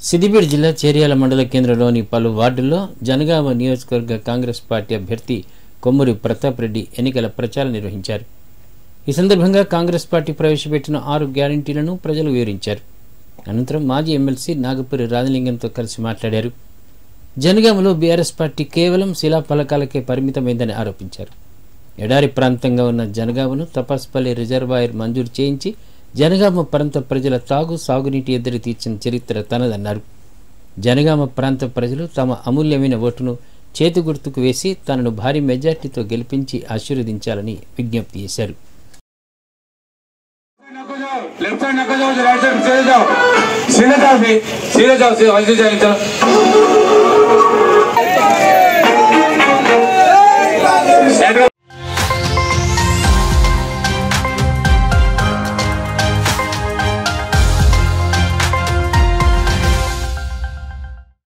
సిద్దిపేట జిల్లా చేర్యాల మండల కేంద్రంలోని పలు వార్డుల్లో జనగామ నియోజకవర్గ కాంగ్రెస్ పార్టీ అభ్యర్థి కొమ్మూరి ప్రతాప్ రెడ్డి ఎన్నికల ప్రచారం నిర్వహించారు ఈ సందర్భంగా కాంగ్రెస్ పార్టీ ప్రవేశపెట్టిన ఆరు గ్యారంటీలను ప్రజలు వివరించారు అనంతరం మాజీ ఎమ్మెల్సీ నాగపురి రాజలింగంతో కలిసి మాట్లాడారు జనగామలో బీఆర్ఎస్ పార్టీ కేవలం శిలాఫలకాలకే పరిమితమైందని ఆరోపించారు ఎడారి ప్రాంతంగా ఉన్న జనగామను తపాస్పల్లి రిజర్వాయర్ మంజూరు చేయించి జనగామ ప్రాంత ప్రజల తాగు సాగునీటి ఎద్దడి తీర్చిన చరిత్ర తనదన్నారు జనగామ ప్రాంత ప్రజలు తమ అమూల్యమైన ఓటును చేతి గుర్తుకు వేసి తనను భారీ మెజార్టీతో గెలిపించి ఆశీర్వదించాలని విజ్ఞప్తి చేశారు लेफ्ट साइड नका जाओ राइट साइड सीधे जाओ सीधे जाओ भी सीधे जाओ सीधे वैसे जाए चलो